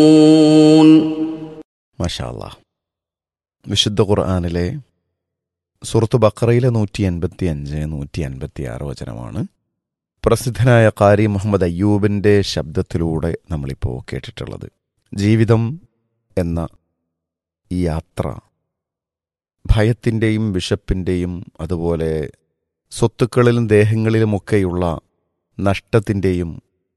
മഷാല്ല വിശുദ്ധ ഖുർആാനിലെ സുഹൃത്ത് ബക്രയിലെ നൂറ്റി എൺപത്തി അഞ്ച് നൂറ്റി അൻപത്തി ആറ് വചനമാണ് പ്രസിദ്ധനായ കാരി മുഹമ്മദ് അയ്യൂബിൻ്റെ ശബ്ദത്തിലൂടെ നമ്മളിപ്പോൾ കേട്ടിട്ടുള്ളത് ജീവിതം എന്ന ഈ യാത്ര ഭയത്തിൻ്റെയും വിശപ്പിൻ്റെയും അതുപോലെ സ്വത്തുക്കളിലും ദേഹങ്ങളിലുമൊക്കെയുള്ള നഷ്ടത്തിൻ്റെയും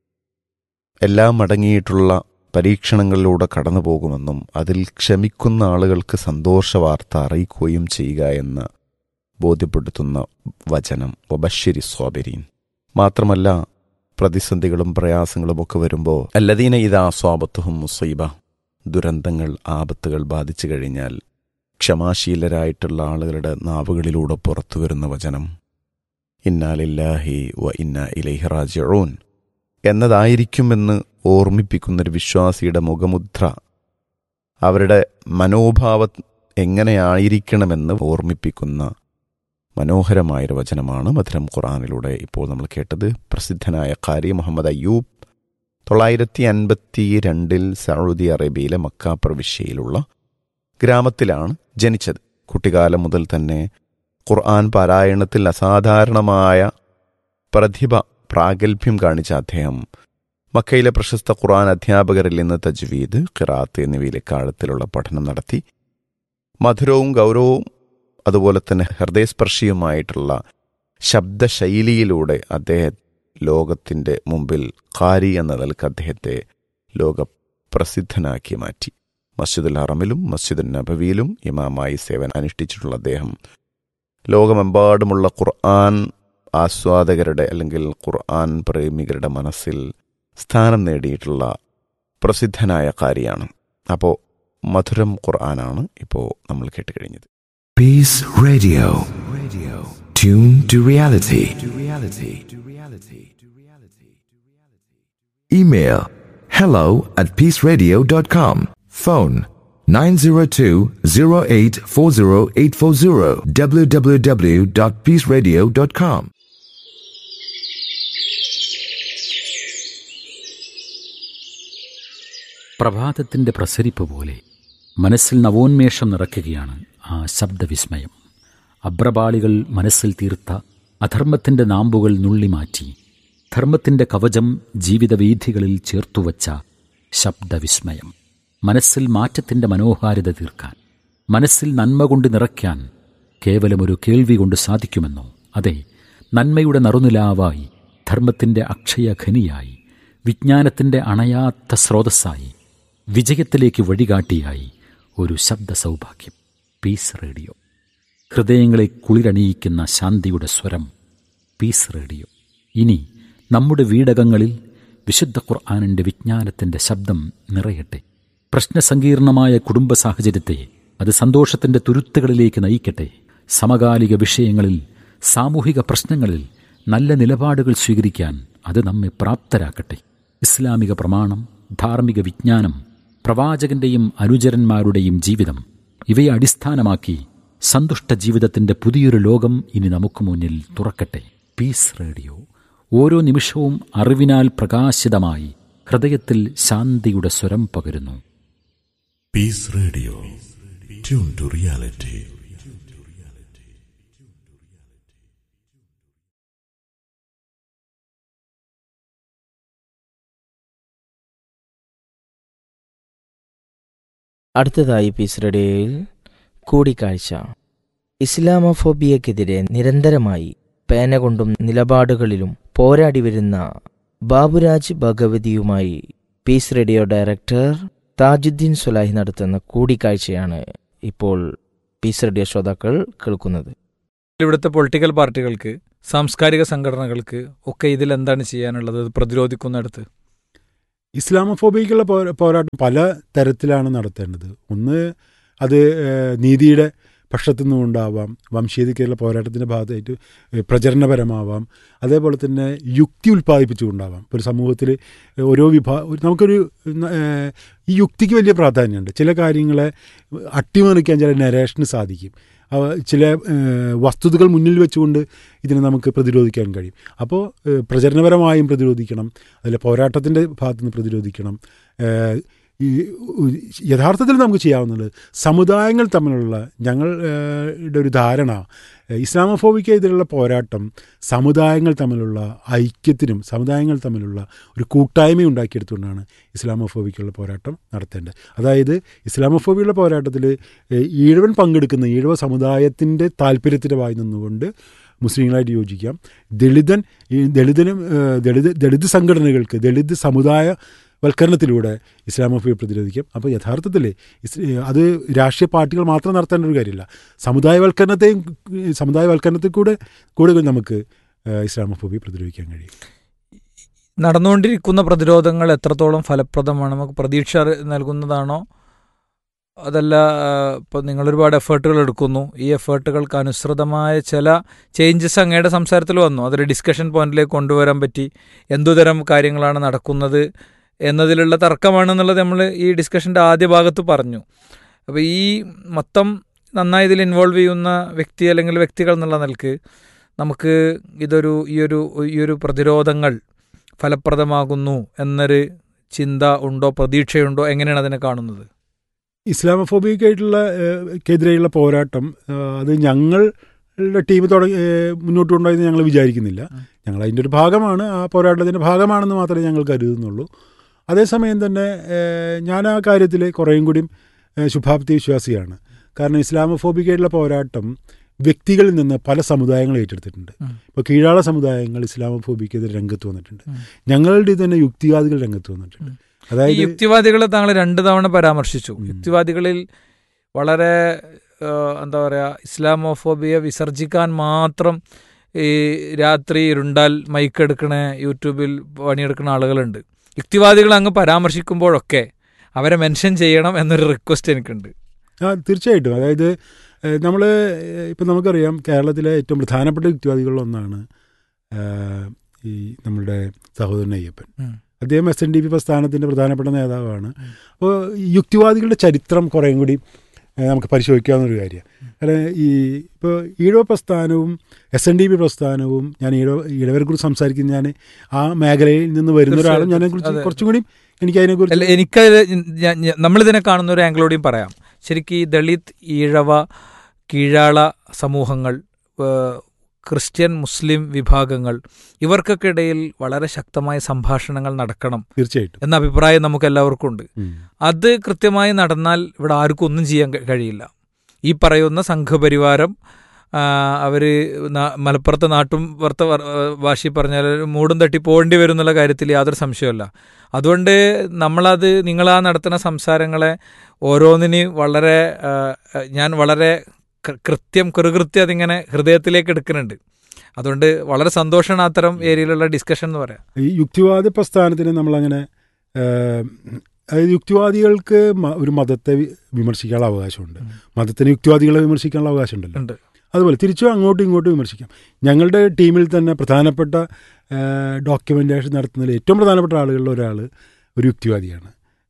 എല്ലാം അടങ്ങിയിട്ടുള്ള പരീക്ഷണങ്ങളിലൂടെ കടന്നു പോകുമെന്നും അതിൽ ക്ഷമിക്കുന്ന ആളുകൾക്ക് സന്തോഷ വാർത്ത അറിയിക്കുകയും ചെയ്യുക എന്ന് ബോധ്യപ്പെടുത്തുന്ന വചനം ഒബശ്ശരി സ്വാബരീൻ മാത്രമല്ല പ്രതിസന്ധികളും പ്രയാസങ്ങളും ഒക്കെ വരുമ്പോൾ അല്ലദീന ഇതാ സ്വാപത്തുഹും മുസൈബ ദുരന്തങ്ങൾ ആപത്തുകൾ ബാധിച്ചു കഴിഞ്ഞാൽ ക്ഷമാശീലരായിട്ടുള്ള ആളുകളുടെ നാവുകളിലൂടെ പുറത്തു വരുന്ന വചനം ഇന്നാലില്ലാഹി വ ഇന്ന ഇലൈഹി റാജിഊൻ എന്നതായിരിക്കുമെന്ന് ഓർമ്മിപ്പിക്കുന്നൊരു വിശ്വാസിയുടെ മുഖമുദ്ര അവരുടെ മനോഭാവം എങ്ങനെയായിരിക്കണമെന്ന് ഓർമ്മിപ്പിക്കുന്ന മനോഹരമായൊരു വചനമാണ് മധുരം ഖുറാനിലൂടെ ഇപ്പോൾ നമ്മൾ കേട്ടത് പ്രസിദ്ധനായ ഖാരി മുഹമ്മദ് അയ്യൂബ് തൊള്ളായിരത്തി അൻപത്തി രണ്ടിൽ സൗദി അറേബ്യയിലെ മക്ക പ്രവിശ്യയിലുള്ള ഗ്രാമത്തിലാണ് ജനിച്ചത് കുട്ടിക്കാലം മുതൽ തന്നെ ഖുർആൻ പാരായണത്തിൽ അസാധാരണമായ പ്രതിഭ പ്രാഗൽഭ്യം കാണിച്ച അദ്ദേഹം മക്കയിലെ പ്രശസ്ത ഖുർആൻ അധ്യാപകരിൽ നിന്ന് തജ്വീദ് ഖിറാത്ത് എന്നിവയിലേക്ക് ആഴത്തിലുള്ള പഠനം നടത്തി മധുരവും ഗൗരവവും അതുപോലെ തന്നെ ഹൃദയസ്പർശിയുമായിട്ടുള്ള ശബ്ദശൈലിയിലൂടെ അദ്ദേഹം ലോകത്തിൻ്റെ മുമ്പിൽ ഖാരി എന്ന നിലക്ക് അദ്ദേഹത്തെ ലോക പ്രസിദ്ധനാക്കി മാറ്റി മസ്ജിദുൽ ഹറമിലും മസ്ജിദുൽ നബവിയിലും ഇമാമായി സേവനം അനുഷ്ഠിച്ചിട്ടുള്ള അദ്ദേഹം ലോകമെമ്പാടുമുള്ള ഖുർആൻ ആസ്വാദകരുടെ അല്ലെങ്കിൽ ഖുർആൻ പ്രേമികളുടെ മനസ്സിൽ സ്ഥാനം നേടിയിട്ടുള്ള പ്രസിദ്ധനായ കാര്യമാണ് അപ്പോൾ മധുരം ഖുർആനാണ് ഇപ്പോൾ നമ്മൾ കേട്ടുകഴിഞ്ഞത് Peace Radio. Radio. Tune to reality. To reality. To reality. To reality. Email hello at peaceradio.com. Phone 902-0840840 www.peaceradio.com. പ്രഭാതത്തിൻ്റെ പ്രസരിപ്പ് പോലെ മനസ്സിൽ നവോന്മേഷം നിറയ്ക്കുകയാണ് ആ ശബ്ദവിസ്മയം അബ്രപാളികൾ മനസ്സിൽ തീർത്ത അധർമ്മത്തിൻ്റെ നാമ്പുകൾ നുള്ളിമാറ്റി ധർമ്മത്തിൻ്റെ കവചം ജീവിതവീഥികളിൽ ചേർത്തുവച്ച ശബ്ദവിസ്മയം മനസ്സിൽ മാറ്റത്തിൻ്റെ മനോഹാരിത തീർക്കാൻ മനസ്സിൽ നന്മ കൊണ്ട് നിറയ്ക്കാൻ കേവലമൊരു കേൾവി കൊണ്ട് സാധിക്കുമെന്നോ അതെ നന്മയുടെ നറുനിലാവായി ധർമ്മത്തിൻ്റെ അക്ഷയഖനിയായി വിജ്ഞാനത്തിൻ്റെ അണയാത്ത സ്രോതസ്സായി വിജയത്തിലേക്ക് വഴികാട്ടിയായി ഒരു ശബ്ദ സൗഭാഗ്യം പീസ് റേഡിയോ ഹൃദയങ്ങളെ കുളിരണിയിക്കുന്ന ശാന്തിയുടെ സ്വരം പീസ് റേഡിയോ ഇനി നമ്മുടെ വീടകങ്ങളിൽ വിശുദ്ധ ഖുർആാനിൻ്റെ വിജ്ഞാനത്തിൻ്റെ ശബ്ദം നിറയട്ടെ പ്രശ്നസങ്കീർണമായ കുടുംബ സാഹചര്യത്തെ അത് സന്തോഷത്തിൻ്റെ തുരുത്തുകളിലേക്ക് നയിക്കട്ടെ സമകാലിക വിഷയങ്ങളിൽ സാമൂഹിക പ്രശ്നങ്ങളിൽ നല്ല നിലപാടുകൾ സ്വീകരിക്കാൻ അത് നമ്മെ പ്രാപ്തരാക്കട്ടെ ഇസ്ലാമിക പ്രമാണം ധാർമ്മിക വിജ്ഞാനം പ്രവാചകന്റെയും അനുചരന്മാരുടെയും ജീവിതം ഇവയെ അടിസ്ഥാനമാക്കി സന്തുഷ്ട ജീവിതത്തിന്റെ പുതിയൊരു ലോകം ഇനി നമുക്ക് മുന്നിൽ തുറക്കട്ടെ പീസ് റേഡിയോ ഓരോ നിമിഷവും അറിവിനാൽ പ്രകാശിതമായി ഹൃദയത്തിൽ ശാന്തിയുടെ സ്വരം പകരുന്നു Peace Radio. Tune to reality. അടുത്തതായി പീസ് റേഡിയോയിൽ കൂടിക്കാഴ്ച ഇസ്ലാമോഫോബിയക്കെതിരെ നിരന്തരമായി പേന കൊണ്ടും നിലപാടുകളിലും പോരാടി വരുന്ന ബാബുരാജ് ഭഗവതിയുമായി peace radio director Tajuddeen Sulahi നടത്തുന്ന കൂടിക്കാഴ്ചയാണ് ഇപ്പോൾ പീസ് റേഡിയോ ശ്രോതാക്കൾ കേൾക്കുന്നത് ഇവിടുത്തെ പൊളിറ്റിക്കൽ പാർട്ടികൾക്ക് സാംസ്കാരിക സംഘടനകൾക്ക് ഒക്കെ ഇതിൽ എന്താണ് ചെയ്യാനുള്ളത് ഇത് പ്രതിരോധിക്കുന്നിടത്ത് ഇസ്ലാമോഫോബിക്കുള്ള പോരാ- പോരാട്ടം പല തരത്തിലാണ് നടത്തേണ്ടത് ഒന്ന് അത് ഏഹ്, നീതിയുടെ പക്ഷത്തു നിന്നും ഉണ്ടാവാം വംശീയതയ്ക്കുള്ള പോരാട്ടത്തിൻ്റെ ഭാഗമായിട്ട് ഏഹ്, പ്രചരണപരമാവാം അതേപോലെ തന്നെ യുക്തി ഉൽപ്പാദിപ്പിച്ചുകൊണ്ടാവാം ഇപ്പോൾ ഒരു സമൂഹത്തിൽ ഓരോ വിഭാ ഒരു- നമുക്കൊരു ഏഹ്, ഈ യുക്തിക്ക് വലിയ പ്രാധാന്യമുണ്ട് ചില കാര്യങ്ങളെ അട്ടിമറിക്കാൻ ചില നരേഷന് സാധിക്കും അവ ചില ഏഹ്, വസ്തുതകൾ മുന്നിൽ വെച്ചുകൊണ്ട് ഇതിനെ നമുക്ക് പ്രതിരോധിക്കാൻ കഴിയും അപ്പോൾ ഏഹ്, പ്രചരണപരമായും പ്രതിരോധിക്കണം അതിലെ പോരാട്ടത്തിൻ്റെ ഭാഗത്തുനിന്ന് പ്രതിരോധിക്കണം ഏഹ്, ഈ ഉ- യഥാർത്ഥത്തിൽ നമുക്ക് ചെയ്യാവുന്നത് സമുദായങ്ങൾ തമ്മിലുള്ള ഞങ്ങൾ ഏഹ്, യുടെ ഒരു ധാരണ ഏഹ്, ഇസ്ലാമോഫോബിക്കെതിരെയുള്ള പോരാട്ടം സമുദായങ്ങൾ തമ്മിലുള്ള ഐക്യത്തിനും സമുദായങ്ങൾ തമ്മിലുള്ള ഒരു കൂട്ടായ്മ ഉണ്ടാക്കിയെടുത്തുകൊണ്ടാണ് ഇസ്ലാമോഫോബിക്കുള്ള പോരാട്ടം നടത്തേണ്ടത് അതായത് ഇസ്ലാമോഫോബിയുള്ള പോരാട്ടത്തിൽ ഏഹ്, ഈഴവൻ പങ്കെടുക്കുന്ന ഈഴവ സമുദായത്തിൻ്റെ താല്പര്യത്തിൻ്റെ വായി നിന്നുകൊണ്ട് മുസ്ലിങ്ങളായിട്ട് യോജിക്കാം ദളിതൻ ഈ ദളിതനും ഏഹ്, ദളിത് ദളിത് സംഘടനകൾക്ക് ദളിത് സമുദായ വൽക്കരണത്തിലൂടെ ഇസ്ലാമോഫോബിയെ പ്രതിരോധിക്കാം അപ്പോൾ യഥാർത്ഥത്തിൽ ഇസ് അത് രാഷ്ട്രീയ പാർട്ടികൾ മാത്രം നടത്തേണ്ട ഒരു കാര്യമില്ല സമുദായവൽക്കരണത്തെയും ഏഹ്, സമുദായവൽക്കരണത്തിൽ കൂടെ കൂടെ നമുക്ക് ഏഹ്, ഇസ്ലാമോഫോബിയെ പ്രതിരോധിക്കാൻ കഴിയും നടന്നുകൊണ്ടിരിക്കുന്ന പ്രതിരോധങ്ങൾ എത്രത്തോളം ഫലപ്രദമാണ് നമുക്ക് പ്രതീക്ഷ അറി- നൽകുന്നതാണോ അതല്ല ഇപ്പോൾ നിങ്ങളൊരുപാട് എഫേർട്ടുകൾ എടുക്കുന്നു ഈ എഫേർട്ടുകൾക്ക് അനുസൃതമായ ചില ചേഞ്ചസ് അങ്ങയുടെ സംസാരത്തിൽ വന്നു അതൊരു ഡിസ്കഷൻ പോയിന്റിലേക്ക് കൊണ്ടുവരാൻ പറ്റി എന്തുതരം കാര്യങ്ങളാണ് നടക്കുന്നത് എന്നതിലുള്ള തർക്കമാണെന്നുള്ളത് നമ്മൾ ഈ ഡിസ്കഷൻ്റെ ആദ്യ ഭാഗത്ത് പറഞ്ഞു അപ്പോൾ ഈ മൊത്തം നന്നായി ഇതിൽ ഇൻവോൾവ് ചെയ്യുന്ന വ്യക്തി അല്ലെങ്കിൽ വ്യക്തികൾ എന്നുള്ള നിലക്ക് നമുക്ക് ഇതൊരു ഈ ഒരു ഈ ഒരു പ്രതിരോധങ്ങൾ ഫലപ്രദമാകുന്നു എന്നൊരു ചിന്ത ഉണ്ടോ പ്രതീക്ഷയുണ്ടോ എങ്ങനെയാണ് അതിനെ കാണുന്നത് ഇസ്ലാമോഫോബിക്കായിട്ടുള്ള ഏഹ്, ക്കെതിരെയുള്ള പോരാട്ടം ഏഹ്, അത് ഞങ്ങളുടെ ടീം തുടങ്ങി ഏഹ്, മുന്നോട്ട് കൊണ്ടുപോയെന്ന് ഞങ്ങൾ വിചാരിക്കുന്നില്ല ഞങ്ങൾ അതിൻ്റെ ഒരു ഭാഗമാണ് ആ പോരാട്ടത്തിൻ്റെ ഭാഗമാണെന്ന് മാത്രമേ ഞങ്ങൾ കരുതുന്നുള്ളൂ അതേസമയം തന്നെ ഏഹ്, ഞാൻ ആ കാര്യത്തിൽ കുറേയും കൂടിയും ഏഹ്, ശുഭാപ്തി വിശ്വാസിയാണ് കാരണം ഇസ്ലാമോഫോബിക്കായിട്ടുള്ള പോരാട്ടം വ്യക്തികളിൽ നിന്ന് പല സമുദായങ്ങൾ ഏറ്റെടുത്തിട്ടുണ്ട് ഉം. ഇപ്പോൾ കീഴാള സമുദായങ്ങൾ ഇസ്ലാമോഫോബിക്കെതിരെ രംഗത്ത് വന്നിട്ടുണ്ട് ഉം. ഞങ്ങളുടെ തന്നെ യുക്തിവാദികൾ രംഗത്ത് വന്നിട്ടുണ്ട് ഉം. ഈ അതായത് യുക്തിവാദികളെ താങ്കൾ രണ്ട് തവണ പരാമർശിച്ചു ഉം. യുക്തിവാദികളിൽ വളരെ ആ, എന്താ പറയുക ഇസ്ലാമോഫോബിയ വിസർജിക്കാൻ മാത്രം ഈ രാത്രി ഇരുണ്ടാൽ മൈക്ക് എടുക്കണ യൂട്യൂബിൽ പണിയെടുക്കുന്ന ആളുകളുണ്ട് യുക്തിവാദികൾ അങ്ങ് പരാമർശിക്കുമ്പോഴൊക്കെ അവരെ മെൻഷൻ ചെയ്യണം എന്നൊരു റിക്വസ്റ്റ് എനിക്കുണ്ട് ആ തീർച്ചയായിട്ടും അതായത് നമ്മൾ ഇപ്പം നമുക്കറിയാം കേരളത്തിലെ ഏറ്റവും പ്രധാനപ്പെട്ട യുക്തിവാദികളിലൊന്നാണ് ഏഹ്, ഈ നമ്മുടെ സഹോദരൻ അയ്യപ്പൻ ഉം. അദ്ദേഹം എസ് എൻ ഡി പി പ്രസ്ഥാനത്തിൻ്റെ പ്രധാനപ്പെട്ട നേതാവാണ് അപ്പോൾ ഈ യുക്തിവാദികളുടെ ചരിത്രം കുറേയും കൂടി ഏഹ്, നമുക്ക് പരിശോധിക്കാവുന്നൊരു കാര്യമാണ് കാരണം ഈ ഇപ്പോൾ ഈഴവ പ്രസ്ഥാനവും എസ് എൻ ഡി പി പ്രസ്ഥാനവും ഞാൻ ഈഴവ ഈഴവരെക്കുറിച്ച് സംസാരിക്കുന്ന ഞാൻ ആ മേഖലയിൽ നിന്ന് വരുന്ന ഒരാളും തീർച്ചയായിട്ടും. ഞാനെക്കുറിച്ച് അതെ. കുറച്ചും കൂടി എനിക്ക് അല്ല അതിനെക്കുറിച്ച് എനിക്ക് നമ്മളിതിനെ കാണുന്ന ഒരു ആംഗിളോടെയും പറയാം ശരിക്കും ഈ ദളിത് ഈഴവ കീഴാള സമൂഹങ്ങൾ ഏഹ്, ക്രിസ്ത്യൻ മുസ്ലിം വിഭാഗങ്ങൾ ഇവർക്കൊക്കെ ഇടയിൽ വളരെ ശക്തമായ സംഭാഷണങ്ങൾ നടക്കണം തീർച്ചയായിട്ടും എന്ന അഭിപ്രായം നമുക്ക് എല്ലാവർക്കും ഉണ്ട് ഉം. അത് കൃത്യമായി നടന്നാൽ ഇവിടെ ആർക്കും ഒന്നും ചെയ്യാൻ കഴി- കഴിയില്ല ഈ പറയുന്ന സംഘപരിവാരം അവർ മലപ്പുറത്തെ നാട്ടും പുറത്ത ഭാഷയിൽ പറഞ്ഞാൽ മൂടും തട്ടി പോകേണ്ടി വരും എന്നുള്ള കാര്യത്തിൽ യാതൊരു സംശയമല്ല അതുകൊണ്ട് നമ്മളത് നിങ്ങളാ നടത്തുന്ന സംസാരങ്ങളെ ഓരോന്നിന് വളരെ ആ, ഞാൻ വളരെ കൃ- കൃത്യം കൃകൃത്യം അതിങ്ങനെ ഹൃദയത്തിലേക്ക് എടുക്കുന്നുണ്ട് അതുകൊണ്ട് വളരെ സന്തോഷമാണ് അത്തരം ഏരിയയിലുള്ള ഡിസ്കഷൻ എന്ന് പറയാം ഈ യുക്തിവാദി പ്രസ്ഥാനത്തിന് നമ്മളങ്ങനെ ഏഹ്, അതായത് യുക്തിവാദികൾക്ക് മ- ഒരു മതത്തെ വി- വിമർശിക്കാനുള്ള അവകാശമുണ്ട് ഉം. മതത്തിന് യുക്തിവാദികളെ വിമർശിക്കാനുള്ള അവകാശമുണ്ടല്ലോ ഉണ്ട് അതുപോലെ തിരിച്ചും അങ്ങോട്ടും ഇങ്ങോട്ടും വിമർശിക്കാം ഞങ്ങളുടെ ടീമിൽ തന്നെ പ്രധാനപ്പെട്ട ഡോക്യുമെൻറ്റേഷൻ നടത്തുന്നതിൽ ഏറ്റവും പ്രധാനപ്പെട്ട ആളുകളിൽ ഒരാൾ ഒരു യുക്തിവാദിയാണ്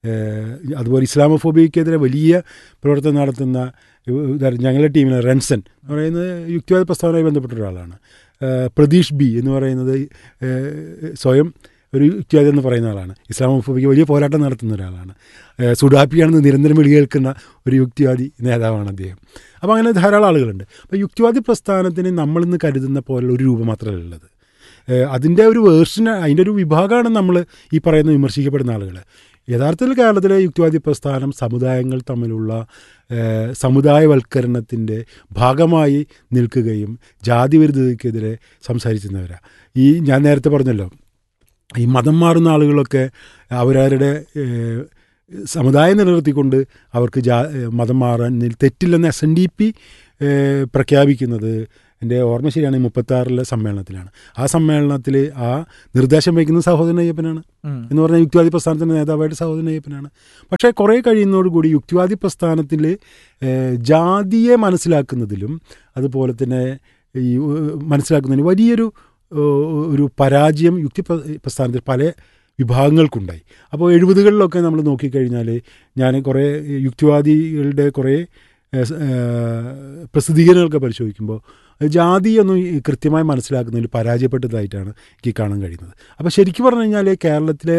ഏഹ്, അതുപോലെ ഇസ്ലാമോഫോബിയക്കെതിരെ വലിയ പ്രവർത്തനം നടത്തുന്ന ഏഹ്, ഉദാഹരണം ഞങ്ങളുടെ ടീമിലെ റെൻസൻ എന്ന് പറയുന്നത് യുക്തിവാദ പ്രസ്താവനയുമായി ബന്ധപ്പെട്ട ഒരാളാണ് ഏഹ്, പ്രതീഷ് ബി എന്ന് പറയുന്നത് ഏഹ്, സ്വയം ഒരു യുക്തിവാദി എന്ന് പറയുന്ന ആളാണ് ഇസ്ലാമോഫോബിക്ക് വലിയ പോരാട്ടം നടത്തുന്ന ഒരാളാണ് ഏഹ്, സുഡാപ്പിയാണെന്ന് നിരന്തരം വിളി കേൾക്കുന്ന ഒരു യുക്തിവാദി നേതാവാണ് അദ്ദേഹം അപ്പോൾ അങ്ങനെ ധാരാളം ആളുകളുണ്ട് അപ്പോൾ യുക്തിവാദി പ്രസ്ഥാനത്തിന് നമ്മളിന്ന് കരുതുന്ന പോലുള്ള ഒരു രൂപം മാത്രമല്ല ഉള്ളത് ഏഹ്, അതിൻ്റെ ഒരു വേർഷൻ അതിൻ്റെ ഒരു വിഭാഗമാണ് നമ്മൾ ഈ പറയുന്ന വിമർശിക്കപ്പെടുന്ന ആളുകൾ യഥാർത്ഥത്തിൽ കേരളത്തിലെ യുക്തിവാദി പ്രസ്ഥാനം സമുദായങ്ങൾ തമ്മിലുള്ള ഏഹ്, സമുദായവൽക്കരണത്തിൻ്റെ ഭാഗമായി നിൽക്കുകയും ജാതി വിരുദ്ധതയ്ക്കെതിരെ സംസാരിക്കുന്നവരാണ് ഈ ഞാൻ നേരത്തെ പറഞ്ഞല്ലോ ഈ മതം മാറുന്ന ആളുകളൊക്കെ അവരവരുടെ ഏഹ്, സമുദായം നിലനിർത്തിക്കൊണ്ട് അവർക്ക് ജാ ഏഹ്, മതം മാറാൻ നി- തെറ്റില്ലെന്ന് എസ് എൻ ഡി പി പ്രഖ്യാപിക്കുന്നത് എൻ്റെ ഓർമ്മ ശരിയാണ് മുപ്പത്താറിലെ സമ്മേളനത്തിലാണ് ആ സമ്മേളനത്തിൽ ആ നിർദ്ദേശം വയ്ക്കുന്നത് സഹോദരൻ അയ്യപ്പനാണ് ഉം. എന്ന് പറഞ്ഞാൽ യുക്തിവാദി പ്രസ്ഥാനത്തിൻ്റെ നേതാവായിട്ട് സഹോദരൻ അയ്യപ്പനാണ് പക്ഷേ കുറേ കഴിയുന്നതോടുകൂടി യുക്തിവാദി പ്രസ്ഥാനത്തിൽ ഏഹ്, ജാതിയെ മനസ്സിലാക്കുന്നതിലും അതുപോലെ തന്നെ ഈ ഏഹ്, മനസ്സിലാക്കുന്നതിന് വലിയൊരു ഏഹ്, ഒരു പരാജയം യുക്തി പ്ര- പ്രസ്ഥാനത്തിൽ പല വിഭാഗങ്ങൾക്കുണ്ടായി അപ്പോൾ എഴുപതുകളിലൊക്കെ നമ്മൾ നോക്കിക്കഴിഞ്ഞാൽ ഞാൻ കുറേ യുക്തിവാദികളുടെ കുറേ ഏഹ്, സ്- ഏഹ്, പ്രസിദ്ധീകരണങ്ങളൊക്കെ പരിശോധിക്കുമ്പോൾ ജാതിയൊന്നും ഈ കൃത്യമായി മനസ്സിലാക്കുന്നതിൽ പരാജയപ്പെട്ടതായിട്ടാണ് എനിക്ക് കാണാൻ കഴിയുന്നത് അപ്പോൾ ശരിക്കും പറഞ്ഞു കഴിഞ്ഞാൽ കേരളത്തിലെ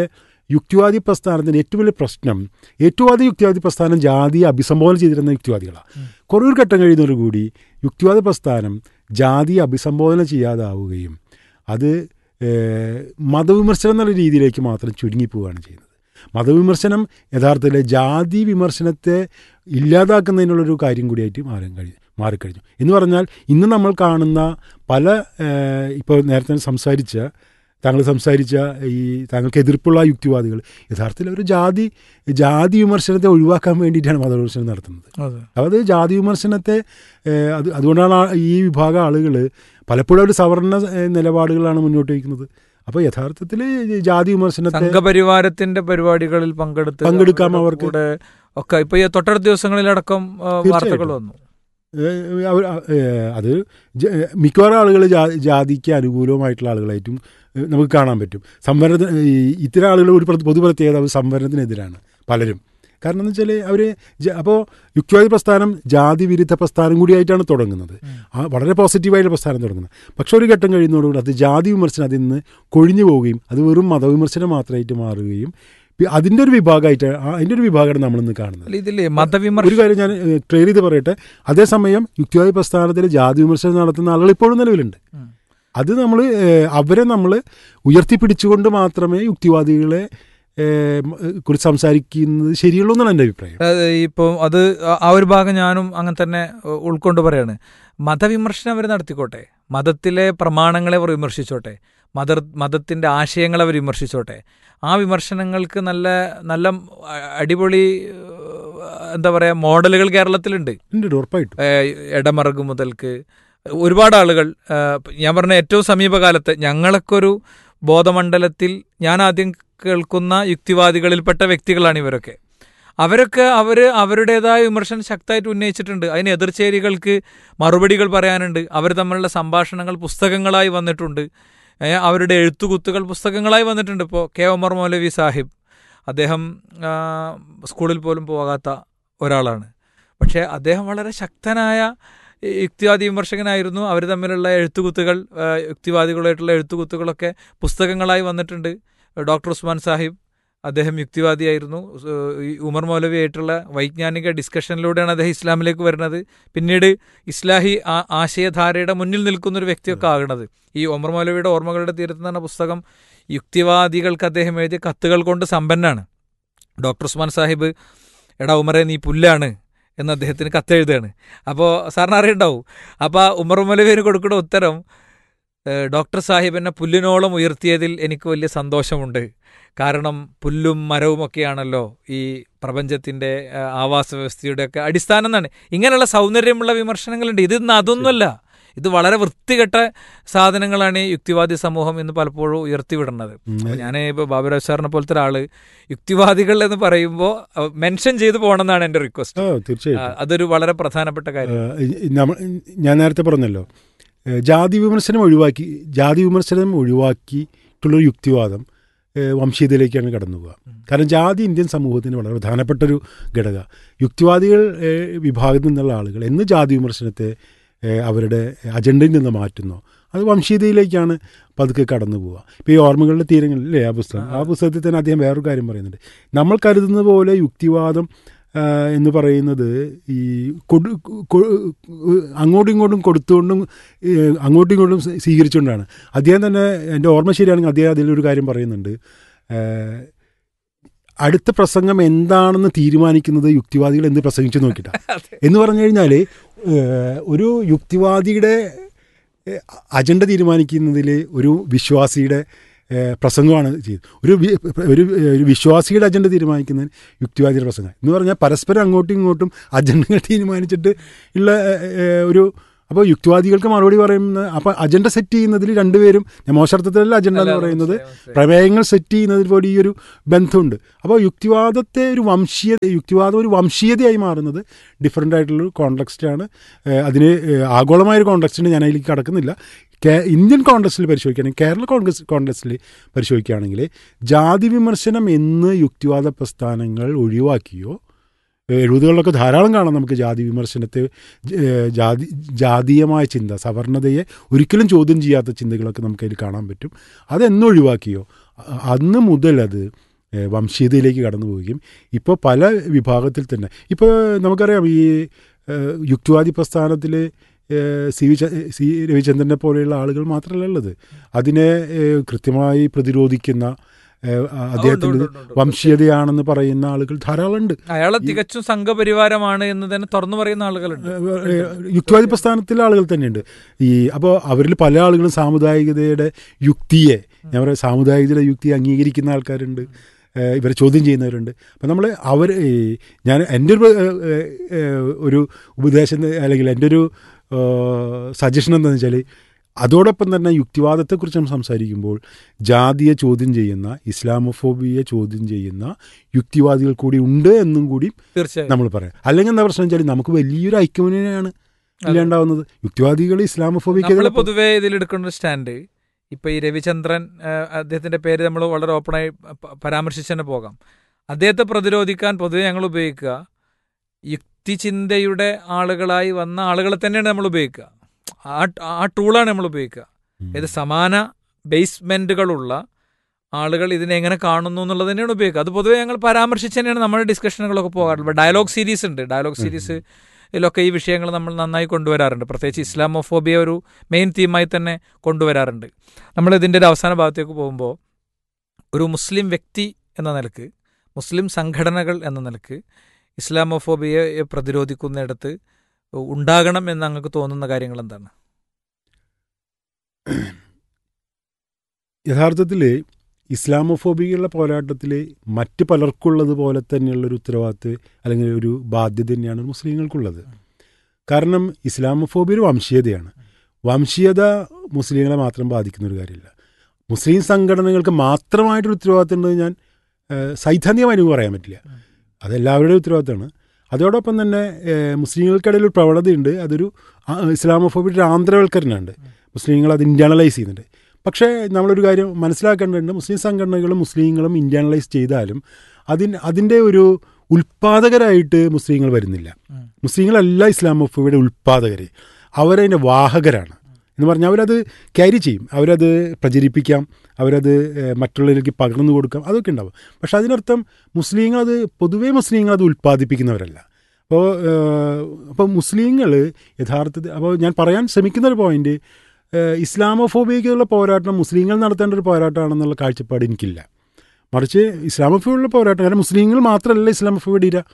യുക്തിവാദി പ്രസ്ഥാനത്തിൻ്റെ ഏറ്റവും വലിയ പ്രശ്നം ഏറ്റവും ആദ്യം യുക്തിവാദി പ്രസ്ഥാനം ജാതിയെ അഭിസംബോധന ചെയ്തിരുന്ന യുക്തിവാദികളാണ് കുറേ ഒരു ഘട്ടം കഴിയുന്നതോടുകൂടി യുക്തിവാദ പ്രസ്ഥാനം ജാതിയെ അഭിസംബോധന ചെയ്യാതാവുകയും അത് ഏഹ്, മതവിമർശനം എന്നുള്ള രീതിയിലേക്ക് മാത്രം ചുരുങ്ങിപ്പോവുകയാണ് ചെയ്യുന്നത് മതവിമർശനം യഥാർത്ഥത്തിൽ ജാതി വിമർശനത്തെ ഇല്ലാതാക്കുന്നതിനുള്ളൊരു കാര്യം കൂടിയായിട്ട് മാറാൻ കഴിഞ്ഞു മാറിക്കഴിഞ്ഞു എന്ന് പറഞ്ഞാൽ ഇന്ന് നമ്മൾ കാണുന്ന പല ഏഹ്, ഇപ്പോൾ നേരത്തെ സംസാരിച്ച താങ്കൾ സംസാരിച്ച ഈ താങ്കൾക്ക് എതിർപ്പുള്ള യുക്തിവാദികൾ യഥാർത്ഥത്തിൽ ഒരു ജാതി ജാതി വിമർശനത്തെ ഒഴിവാക്കാൻ വേണ്ടിയിട്ടാണ് മതവിമർശനം നടത്തുന്നത് അതെ അപ്പോൾ അത് ജാതി വിമർശനത്തെ ഏഹ്, അത് അതുകൊണ്ടാണ് ആ- ഈ വിഭാഗം ആളുകൾ പലപ്പോഴും ഒരു സവർണ ഏഹ്, നിലപാടുകളാണ് മുന്നോട്ട് വയ്ക്കുന്നത് അപ്പോൾ യഥാർത്ഥത്തിൽ ജാതി വിമർശനത്തെ സംഘപരിവാരത്തിന്റെ പരിപാടികളിൽ പങ്കെടുത്ത് പങ്കെടുക്കാം അവരുടെ അവർക്ക്. കൂടെ ഒക്കെ ഇപ്പൊ ഈ തൊട്ടടുത്ത ദിവസങ്ങളിലടക്കം ആ, വാർത്തകൾ വന്നു ഏഹ്, അവർ ഏഹ്, അത് ജ- മിക്കവാറും ആളുകൾ ജാതിക്ക് അനുകൂലമായിട്ടുള്ള ആളുകളായിട്ടും ഏഹ്, നമുക്ക് കാണാൻ പറ്റും സംവരണത്തിന് ഈ ഇത്തരം ആളുകൾ ഒരു പ്ര- പൊതു പ്രത്യേകത അവർ സംവരണത്തിനെതിരാണ് പലരും കാരണം എന്ന് വെച്ചാൽ അവർ അപ്പോൾ യുക്തിവാദി പ്രസ്ഥാനം ജാതി വിരുദ്ധ പ്രസ്ഥാനം കൂടിയായിട്ടാണ് തുടങ്ങുന്നത് ആ വളരെ പോസിറ്റീവായിട്ടുള്ള പ്രസ്ഥാനം തുടങ്ങുന്നത് പക്ഷെ ഒരു ഘട്ടം കഴിയുന്നതോടുകൂടി അത് ജാതി വിമർശനം അതിൽ നിന്ന് കൊഴിഞ്ഞു പോവുകയും അത് വെറും മതവിമർശനം മാത്രമായിട്ട് മാറുകയും പി- അതിൻ്റെ ഒരു വിഭാഗമായിട്ട് ആ- അതിൻ്റെ ഒരു വിഭാഗമാണ് നമ്മളിന്ന് കാണുന്നത് അല്ല, ഇതില്ലേ ഒരു മതവിമർശനം കാര്യം ഞാൻ ക്ലിയർ ചെയ്ത് പറയട്ടെ അതേസമയം യുക്തിവാദി പ്രസ്ഥാനത്തിൽ ജാതി വിമർശനം നടത്തുന്ന ആളുകൾ ഇപ്പോഴും നിലവിലുണ്ട് ഉം. അത് നമ്മൾ അവരെ നമ്മൾ ഉയർത്തിപ്പിടിച്ചുകൊണ്ട് മാത്രമേ യുക്തിവാദികളെ ഏഹ്, മ- കുറിച്ച് സംസാരിക്കുന്നത് ശരിയുള്ളൂ എന്നാണ് എൻ്റെ അഭിപ്രായം ഇപ്പോൾ അത് ആ- ആ ഒരു ഭാഗം ഞാനും അങ്ങനെ തന്നെ ഉ- ഉൾക്കൊണ്ട് പറയാണ് മതവിമർശനം അവർ നടത്തിക്കോട്ടെ മതത്തിലെ പ്രമാണങ്ങളെ അവർ വിമർശിച്ചോട്ടെ മത മതത്തിന്റെ ആശയങ്ങളെ അവർ വിമർശിച്ചോട്ടെ ആ വിമർശനങ്ങൾക്ക് നല്ല നല്ല അ- അടിപൊളി ഏഹ്, എന്താ പറയാ മോഡലുകൾ കേരളത്തിലുണ്ട് ഉണ്ട് ഉറപ്പായിട്ടും ഏഹ് ഇടമറക് മുതൽക്ക് ഒരുപാട് ആളുകൾ ഏഹ് ഞാൻ പറഞ്ഞ ഏറ്റവും സമീപകാലത്ത് ഞങ്ങളൊക്കെ ഒരു ബോധമണ്ഡലത്തിൽ ഞാൻ ആദ്യം കേൾക്കുന്ന യുക്തിവാദികളിൽപ്പെട്ട വ്യക്തികളാണ് ഇവരൊക്കെ അവരൊക്കെ അവർ അവരുടേതായ വിമർശനം ശക്തമായിട്ട് ഉന്നയിച്ചിട്ടുണ്ട് അതിന് എതിർചേരികൾക്ക് മറുപടികൾ പറയാനുണ്ട് അവർ തമ്മിലുള്ള സംഭാഷണങ്ങൾ പുസ്തകങ്ങളായി വന്നിട്ടുണ്ട് ഏ, അവരുടെ എഴുത്തുകുത്തുകൾ പുസ്തകങ്ങളായി വന്നിട്ടുണ്ട് ഇപ്പോൾ കെ ഒമർ മൗലവി സാഹിബ് അദ്ദേഹം ആ, സ്കൂളിൽ പോലും പോകാത്ത ഒരാളാണ് പക്ഷേ അദ്ദേഹം വളരെ ശക്തനായ യുക്തിവാദി വിമർശകനായിരുന്നു അവർ തമ്മിലുള്ള എഴുത്തുകുത്തുകൾ ആ, യുക്തിവാദികളായിട്ടുള്ള എഴുത്തുകുത്തുകളൊക്കെ പുസ്തകങ്ങളായി വന്നിട്ടുണ്ട് ഡോക്ടർ ഉസ്മാൻ സാഹിബ് അദ്ദേഹം യുക്തിവാദിയായിരുന്നു സ് ഈ ഉമർ മൗലവി ആയിട്ടുള്ള വൈജ്ഞാനിക ഡിസ്കഷനിലൂടെയാണ് അദ്ദേഹം ഇസ്ലാമിലേക്ക് വരുന്നത് പിന്നീട് ഇസ്ലാഹി ആ- ആശയധാരയുടെ മുന്നിൽ നിൽക്കുന്ന ഒരു വ്യക്തിയൊക്കെ ആകുന്നത് ഈ ഉമർ മൗലവിയുടെ ഓർമ്മകളുടെ തീരത്ത് എന്ന് പറഞ്ഞ പുസ്തകം യുക്തിവാദികൾക്ക് അദ്ദേഹം എഴുതിയ കത്തുകൾ കൊണ്ട് സമ്പന്നാണ് ഡോക്ടർ ഉസ്മാൻ സാഹിബ് എടാ ഉമറെ നീ പുല്ലാണ് എന്ന് അദ്ദേഹത്തിന് കത്തെഴുതുകയാണ് അപ്പോൾ സാറിന് അറിയണ്ടാവും അപ്പോൾ ഉമർ മൗലവിന് കൊടുക്കുന്ന ഉത്തരം ഏഹ്, ഡോക്ടർ സാഹിബ് എന്നെ പുല്ലിനോളം ഉയർത്തിയതിൽ എനിക്ക് വലിയ സന്തോഷമുണ്ട് കാരണം പുല്ലും മരവും ഒക്കെയാണല്ലോ ഈ പ്രപഞ്ചത്തിന്റെ ഏഹ്, ആവാസ വ്യവസ്ഥയുടെ ഒക്കെ അടിസ്ഥാനം എന്നാണ് ഇങ്ങനെയുള്ള സൗന്ദര്യമുള്ള വിമർശനങ്ങളുണ്ട് ഇത് ഇന്ന് അതൊന്നുമല്ല ഇത് വളരെ വൃത്തികെട്ട സാധനങ്ങളാണ് ഈ യുക്തിവാദി സമൂഹം ഇന്ന് പലപ്പോഴും ഉയർത്തിവിടുന്നത് ഉം. ഞാൻ ഇപ്പോൾ ബാബുരാജ് സാറിനെ പോലത്തെ ഒരാള് യുക്തിവാദികൾ എന്ന് പറയുമ്പോൾ മെൻഷൻ ചെയ്തു പോകണമെന്നാണ് എൻ്റെ റിക്വസ്റ്റ് ആ തീർച്ചയായിട്ടും അതൊരു വളരെ പ്രധാനപ്പെട്ട കാര്യം ഏഹ് നമ്മ- ഞാൻ നേരത്തെ പറഞ്ഞല്ലോ ഏഹ് ജാതി വിമർശനം ഒഴിവാക്കി ജാതി വിമർശനം ഒഴിവാക്കിയിട്ടുള്ളൊരു യുക്തിവാദം ഏഹ് വംശീയതയിലേക്കാണ് കടന്നു പോവുക കാരണം ജാതി ഇന്ത്യൻ സമൂഹത്തിന് വളരെ പ്രധാനപ്പെട്ടൊരു ഘടക യുക്തിവാദികൾ ഏഹ് വിഭാഗത്തിൽ നിന്നുള്ള ആളുകൾ എന്ന് ജാതി വിമർശനത്തെ ഏഹ് അവരുടെ അജണ്ടയിൽ നിന്ന് മാറ്റുന്നു അത് വംശീയതയിലേക്കാണ് പതുക്കെ കടന്നു പോവുക ഇപ്പോൾ ഈ ഓർമ്മകളുടെ തീരങ്ങളിൽ അല്ലേ ആ പുസ്തകം ആ പുസ്തകത്തിൽ തന്നെ അദ്ദേഹം വേറൊരു കാര്യം പറയുന്നുണ്ട് നമ്മൾ കരുതുന്നത് പോലെ യുക്തിവാദം ആ, എന്ന് പറയുന്നത് ഈ കൊടു കൊ- അങ്ങോട്ടും ഇങ്ങോട്ടും കൊടുത്തുകൊണ്ടും ഏ, അങ്ങോട്ടും ഇങ്ങോട്ടും സ്വീ- സ്വീകരിച്ചുകൊണ്ടാണ് അദ്ദേഹം തന്നെ എൻ്റെ ഓർമ്മ ശരിയാണെങ്കിൽ അദ്ദേഹം അതിലൊരു കാര്യം പറയുന്നുണ്ട് ഏ, അടുത്ത പ്രസംഗം എന്താണെന്ന് തീരുമാനിക്കുന്നത് യുക്തിവാദികൾ എന്ത് പ്രസംഗിച്ചു നോക്കിയിട്ടാണ് എന്ന് പറഞ്ഞു കഴിഞ്ഞാൽ ഒരു യുക്തിവാദിയുടെ ഏ, അജണ്ട തീരുമാനിക്കുന്നതിൽ ഒരു വിശ്വാസിയുടെ ഏ, പ്രസംഗമാണ് ചെയ്യുന്നത് ഒരു വി- ഒരു ഒരു വിശ്വാസിയുടെ അജണ്ട തീരുമാനിക്കുന്നതിന് യുക്തിവാദിയുടെ പ്രസംഗം എന്ന് പറഞ്ഞാൽ പരസ്പരം അങ്ങോട്ടും ഇങ്ങോട്ടും അജണ്ടകൾ തീരുമാനിച്ചിട്ട് ഉള്ള ഏ, ഏ, ഒരു അപ്പോൾ യുക്തിവാദികൾക്ക് മറുപടി പറയുന്ന അപ്പോൾ അജണ്ട സെറ്റ് ചെയ്യുന്നതിൽ രണ്ടുപേരും ഞാൻ മോശാർത്ഥത്തിലല്ല അജണ്ട എന്ന് പറയുന്നത് പ്രമേയങ്ങൾ സെറ്റ് ചെയ്യുന്നതിൽ പോലും ഈ ഒരു ബന്ധമുണ്ട് അപ്പോൾ യുക്തിവാദത്തെ ഒരു വംശീയ യുക്തിവാദം ഒരു വംശീയതയായി മാറുന്നത് ഡിഫറെൻ്റ് ആയിട്ടുള്ളൊരു കോൺടെക്സ്റ്റാണ് അതിന് ഏഹ്, ആഗോളമായൊരു കോൺടെക്സ്റ്റിന് ഞാൻ അതിലേക്ക് കടക്കുന്നില്ല കേ ഇന്ത്യൻ കോൺടെക്സ്റ്റിൽ പരിശോധിക്കുകയാണെങ്കിൽ കേരള കോൺഗ്രസ് കോൺടെക്സ്റ്റിൽ പരിശോധിക്കുകയാണെങ്കിൽ ജാതി വിമർശനം എന്ന് യുക്തിവാദ പ്രസ്ഥാനങ്ങൾ ഒഴിവാക്കിയോ എഴുപതുകളിലൊക്കെ ധാരാളം കാണാം നമുക്ക് ജാതി വിമർശനത്തെ ഏഹ്, ജാതി ജാതീയമായ ചിന്ത സവർണതയെ ഒരിക്കലും ചോദ്യം ചെയ്യാത്ത ചിന്തകളൊക്കെ നമുക്കതിൽ കാണാൻ പറ്റും അതെന്ന് ഒഴിവാക്കിയോ അ- അന്ന് മുതൽ അത് ഏഹ് വംശീയതയിലേക്ക് കടന്നു പോവുകയും ഇപ്പോൾ പല വിഭാഗത്തിൽ തന്നെ ഇപ്പോൾ നമുക്കറിയാം ഈ ഏഹ് യുക്തിവാദി പ്രസ്ഥാനത്തിൽ സി വി ച- സി രവിചന്ദ്രനെ പോലെയുള്ള ആളുകൾ മാത്രമല്ല ഉള്ളത് അതിനെ ഏഹ് കൃത്യമായി പ്രതിരോധിക്കുന്ന ഏഹ് അദ്ദേഹത്തിൻ്റെ ഉണ്ട്, ഉണ്ട്, ഉണ്ട്. വംശീയതയാണെന്ന് പറയുന്ന ആളുകൾ ധാരാളമുണ്ട് അയാളെ തികച്ചും സംഘപരിവാരമാണ് എന്ന് തന്നെ തുറന്നു പറയുന്ന ആളുകളുണ്ട് ഏഹ് യുക്തിവാദി പ്രസ്ഥാനത്തിലെ ആളുകൾ തന്നെയുണ്ട് ഈ അപ്പോൾ അവരിൽ പല ആളുകളും സാമുദായികതയുടെ യുക്തിയെ ഞാൻ പറയാം സാമുദായികതയുടെ യുക്തിയെ അംഗീകരിക്കുന്ന ആൾക്കാരുണ്ട് ഏഹ് ഇവരെ ചോദ്യം ചെയ്യുന്നവരുണ്ട് അപ്പം നമ്മൾ അവർ ഈ ഞാൻ എൻ്റെ ഒരു ഏഹ്, ഏഹ്, ഒരു ഉപദേശം അല്ലെങ്കിൽ എൻ്റെ ഒരു സജഷൻ എന്താണെന്ന് വെച്ചാൽ അതോടൊപ്പം തന്നെ യുക്തിവാദത്തെക്കുറിച്ച് നമ്മൾ സംസാരിക്കുമ്പോൾ ജാതിയെ ചോദ്യം ചെയ്യുന്ന ഇസ്ലാമോഫോബിയെ ചോദ്യം ചെയ്യുന്ന യുക്തിവാദികൾ കൂടി ഉണ്ട് എന്നും കൂടി തീർച്ചയായും നമ്മൾ പറയാം അല്ലെങ്കിൽ എന്താ പ്രശ്നം വെച്ചാൽ നമുക്ക് വലിയൊരു ഐക്യമുന്നണിയാണ് ഇല്ലാണ്ടാവുന്നത് യുക്തിവാദികൾ നമ്മൾ ഇസ്ലാമോഫോബിക്ക് പൊതുവേ ഇതിലെടുക്കുന്ന ഒരു സ്റ്റാൻഡ് ഇപ്പൊ ഈ രവിചന്ദ്രൻ ആ, അദ്ദേഹത്തിന്റെ പേര് നമ്മൾ വളരെ ഓപ്പണായി പ- പരാമർശിച്ച് തന്നെ പോകാം അദ്ദേഹത്തെ പ്രതിരോധിക്കാൻ പൊതുവെ ഞങ്ങൾ ഉപയോഗിക്കുക യുക്തിചിന്തയുടെ ആളുകളായി വന്ന ആളുകളെ തന്നെയാണ് നമ്മൾ ഉപയോഗിക്കുക ആ ആ ടൂളാണ് നമ്മൾ ഉപയോഗിക്കുക ഇത് സമാന ബേസ്മെന്റുകളുള്ള ആളുകൾ ഇതിനെ എങ്ങനെ കാണുന്നു എന്നുള്ളത് തന്നെയാണ് ഉപയോഗിക്കുക അത് പൊതുവെ ഞങ്ങൾ പരാമർശിച്ച് തന്നെയാണ് നമ്മുടെ ഡിസ്കഷനുകളൊക്കെ പോകാറുള്ളത് ഡയലോഗ് സീരീസ് ഉണ്ട് ഡയലോഗ് സീരീസ് ഇതിലൊക്കെ ഈ വിഷയങ്ങൾ നമ്മൾ നന്നായി കൊണ്ടുവരാറുണ്ട് പ്രത്യേകിച്ച് ഇസ്ലാമോഫോബിയ ഒരു മെയിൻ തീമായി തന്നെ കൊണ്ടുവരാറുണ്ട് നമ്മൾ ഇതിൻ്റെ ഒരു അവസാന ഭാഗത്തേക്ക് പോകുമ്പോൾ ഒരു മുസ്ലിം വ്യക്തി എന്ന നിലക്ക് മുസ്ലിം സംഘടനകൾ എന്ന നിലക്ക് ഇസ്ലാമോഫോബിയയെ പ്രതിരോധിക്കുന്നിടത്ത് ഉണ്ടാകണം എന്ന് അങ്ങക്ക് തോന്നുന്ന കാര്യങ്ങൾ എന്താണ് യഥാർത്ഥത്തിൽ ഇസ്ലാമോഫോബിയുള്ള പോരാട്ടത്തിൽ മറ്റ് പലർക്കുള്ളത് പോലെ തന്നെയുള്ളൊരു ഉത്തരവാദിത്വം അല്ലെങ്കിൽ ഒരു ബാധ്യത തന്നെയാണ് മുസ്ലിങ്ങൾക്കുള്ളത് കാരണം ഇസ്ലാമോഫോബിയ ഒരു വംശീയതയാണ് വംശീയത മുസ്ലിങ്ങളെ മാത്രം ബാധിക്കുന്ന ഒരു കാര്യമില്ല മുസ്ലിം സംഘടനകൾക്ക് മാത്രമായിട്ടൊരു ഉത്തരവാദിത്തം ഉണ്ടെന്ന് ഞാൻ ഏഹ്, സൈദ്ധാന്തികമായി എനിക്ക് പറയാൻ പറ്റില്ല അതെല്ലാവരുടെയും ഉത്തരവാദിത്തമാണ് അതോടൊപ്പം തന്നെ ഏഹ്, മുസ്ലിങ്ങൾക്കിടയിൽ ഒരു പ്രവണതയുണ്ട് അതൊരു ആ, ഇസ്ലാമോഫോബിയുടെ ഒരു ആന്ധ്രവൽക്കരണമുണ്ട് മുസ്ലിങ്ങൾ അത് ഇൻറ്റേണലൈസ് ചെയ്യുന്നുണ്ട് പക്ഷേ നമ്മളൊരു കാര്യം മനസ്സിലാക്കേണ്ടതുണ്ട് മുസ്ലിം സംഘടനകളും മുസ്ലിങ്ങളും ഇൻറ്റേണലൈസ് ചെയ്താലും അതിന് അതിൻ്റെ ഒരു ഉൽപ്പാദകരായിട്ട് മുസ്ലിങ്ങൾ വരുന്നില്ല മുസ്ലിങ്ങളല്ല ഇസ്ലാമോഫോബിയുടെ ഉൽപ്പാദകർ അവരതിൻ്റെ വാഹകരാണ് എന്ന് പറഞ്ഞാൽ അവരത് ക്യാരി ചെയ്യും അവരത് പ്രചരിപ്പിക്കാം അവരത് ഏഹ്, മറ്റുള്ളവരിലേക്ക് പകർന്നു കൊടുക്കാം അതൊക്കെ ഉണ്ടാവും പക്ഷെ അതിനർത്ഥം മുസ്ലിങ്ങൾ അത് പൊതുവേ മുസ്ലിങ്ങൾ അത് ഉൽപ്പാദിപ്പിക്കുന്നവരല്ല അപ്പോൾ അപ്പോൾ മുസ്ലിങ്ങൾ യഥാർത്ഥത്തിൽ അപ്പോൾ ഞാൻ പറയാൻ ശ്രമിക്കുന്ന ഒരു പോയിന്റ് ഏഹ്, ഇസ്ലാമോഫോബിയക്കുള്ള പോരാട്ടം മുസ്ലിങ്ങൾ നടത്തേണ്ട ഒരു പോരാട്ടമാണെന്നുള്ള കാഴ്ചപ്പാട് എനിക്കില്ല മറിച്ച് ഇസ്ലാമോഫോബിയുള്ള പോരാട്ടം കാരണം മുസ്ലിങ്ങൾ മാത്രമല്ല ഇസ്ലാമോഫോബിയുടെ ഇര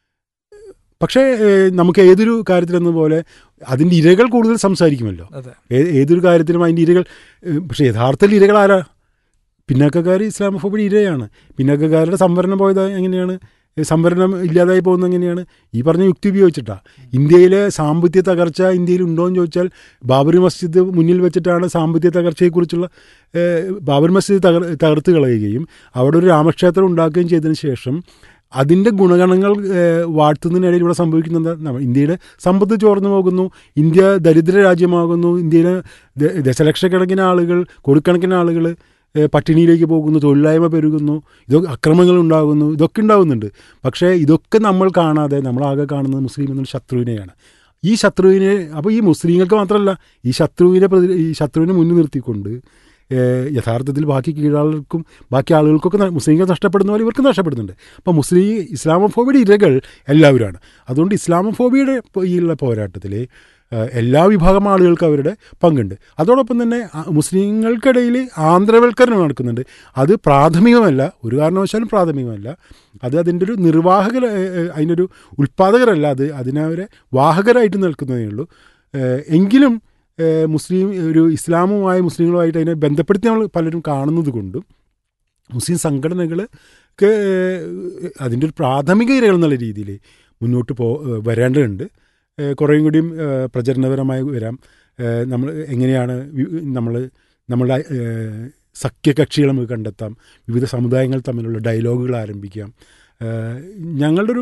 പക്ഷേ ഏഹ്, നമുക്ക് ഏതൊരു കാര്യത്തിലെന്ന പോലെ അതിൻ്റെ ഇരകൾ കൂടുതൽ സംസാരിക്കുമല്ലോ അതെ ഏ- ഏതൊരു കാര്യത്തിലും അതിൻ്റെ ഇരകൾ ഏഹ്, പക്ഷേ യഥാർത്ഥത്തിൽ ഇരകൾ ആരാ പിന്നാക്കക്കാർ ഇസ്ലാമോഫോബിയുടെ ഇരയാണ് പിന്നാക്കക്കാരുടെ സംവരണം പോയത് എങ്ങനെയാണ് ഏഹ്, സംവരണം ഇല്ലാതായി പോകുന്നത് എങ്ങനെയാണ് ഈ പറഞ്ഞ യുക്തി ഉപയോഗിച്ചിട്ടാ ഇന്ത്യയിലെ സാമ്പത്തിക തകർച്ച ഇന്ത്യയിൽ ഉണ്ടോ എന്ന് ചോദിച്ചാൽ ബാബറി മസ്ജിദ് മുന്നിൽ വെച്ചിട്ടാണ് സാമ്പത്തിക തകർച്ചയെക്കുറിച്ചുള്ള ഏഹ്, ബാബറി മസ്ജിദ് തകർ തകർത്ത് കളയുകയും അവിടെ ഒരു രാമക്ഷേത്രം ഉണ്ടാക്കുകയും ചെയ്തതിന് ശേഷം അതിൻ്റെ ഗുണഗണങ്ങൾ ഏഹ്, വാഴ്ത്തുന്നതിനിടയിൽ ഇവിടെ സംഭവിക്കുന്നത് എന്താ നമ്മ- ഇന്ത്യയുടെ സമ്പത്ത് ചോർന്നു പോകുന്നു ഇന്ത്യ ദരിദ്ര രാജ്യമാകുന്നു ഇന്ത്യയിലെ ദ- ദശലക്ഷക്കണക്കിന് ആളുകൾ കോടിക്കണക്കിന് ആളുകൾ ഏഹ്, പട്ടിണിയിലേക്ക് പോകുന്നു തൊഴിലില്ലായ്മ പെരുകുന്നു ഇതൊക്കെ അക്രമങ്ങൾ ഉണ്ടാകുന്നു ഇതൊക്കെ ഉണ്ടാകുന്നുണ്ട് പക്ഷേ ഇതൊക്കെ നമ്മൾ കാണാതെ നമ്മളാകെ കാണുന്നത് മുസ്ലിം എന്നൊരു ശത്രുവിനെയാണ് ഈ ശത്രുവിനെ അപ്പോൾ ഈ മുസ്ലിങ്ങൾക്ക് മാത്രമല്ല ഈ ശത്രുവിനെ പ്രതി ഈ ശത്രുവിനെ മുന്നിൽ നിർത്തിക്കൊണ്ട് ഏഹ്, യഥാർത്ഥത്തിൽ ബാക്കി കീഴാളുകൾക്കും ബാക്കി ആളുകൾക്കൊക്കെ ന- മുസ്ലിങ്ങൾ നഷ്ടപ്പെടുന്ന പോലെ ഇവർക്ക് നഷ്ടപ്പെടുന്നുണ്ട് അപ്പോൾ മുസ്ലിം ഇസ്ലാമോഫോബിയുടെ ഇരകൾ എല്ലാവരുമാണ് അതുകൊണ്ട് ഇസ്ലാമോഫോബിയുടെ പോ- ഈ ഉള്ള പോരാട്ടത്തിൽ ഏഹ്, എല്ലാ വിഭാഗം ആളുകൾക്ക് അവരുടെ പങ്കുണ്ട് അതോടൊപ്പം തന്നെ ആ, മുസ്ലിങ്ങൾക്കിടയിൽ ആന്ധ്രവൽക്കരണം നടക്കുന്നുണ്ട് അത് പ്രാഥമികമല്ല ഒരു കാരണവശാലും പ്രാഥമികമല്ല അത് അതിൻ്റെ ഒരു നിർവാഹകർ ഏഹ്, ഏഹ്, അതിനൊരു ഉൽപ്പാദകരല്ല അത് അതിനവരെ വാഹകരായിട്ട് നിൽക്കുന്നതേ ഉള്ളൂ ഏഹ്, എങ്കിലും ഏഹ്, മുസ്ലിം ഒരു ഇസ്ലാമുമായി മുസ്ലിങ്ങളുമായിട്ട് അതിനെ ബന്ധപ്പെടുത്തി നമ്മൾ പലരും കാണുന്നത് കൊണ്ടും മുസ്ലിം സംഘടനകൾക്ക് അതിൻ്റെ ഒരു പ്രാഥമിക ഇരകൾ എന്നുള്ള രീതിയിൽ മുന്നോട്ട് പോ ഏഹ് വരേണ്ടതുണ്ട് ഏഹ് കുറേയും കൂടിയും ഏഹ് പ്രചരണപരമായി വരാം ഏഹ് നമ്മൾ എങ്ങനെയാണ് നമ്മൾ നമ്മളുടെ ഏഹ് സഖ്യകക്ഷികൾ നമുക്ക് കണ്ടെത്താം വിവിധ സമുദായങ്ങൾ തമ്മിലുള്ള ഡയലോഗുകൾ ആരംഭിക്കാം ഏഹ് ഞങ്ങളുടെ ഒരു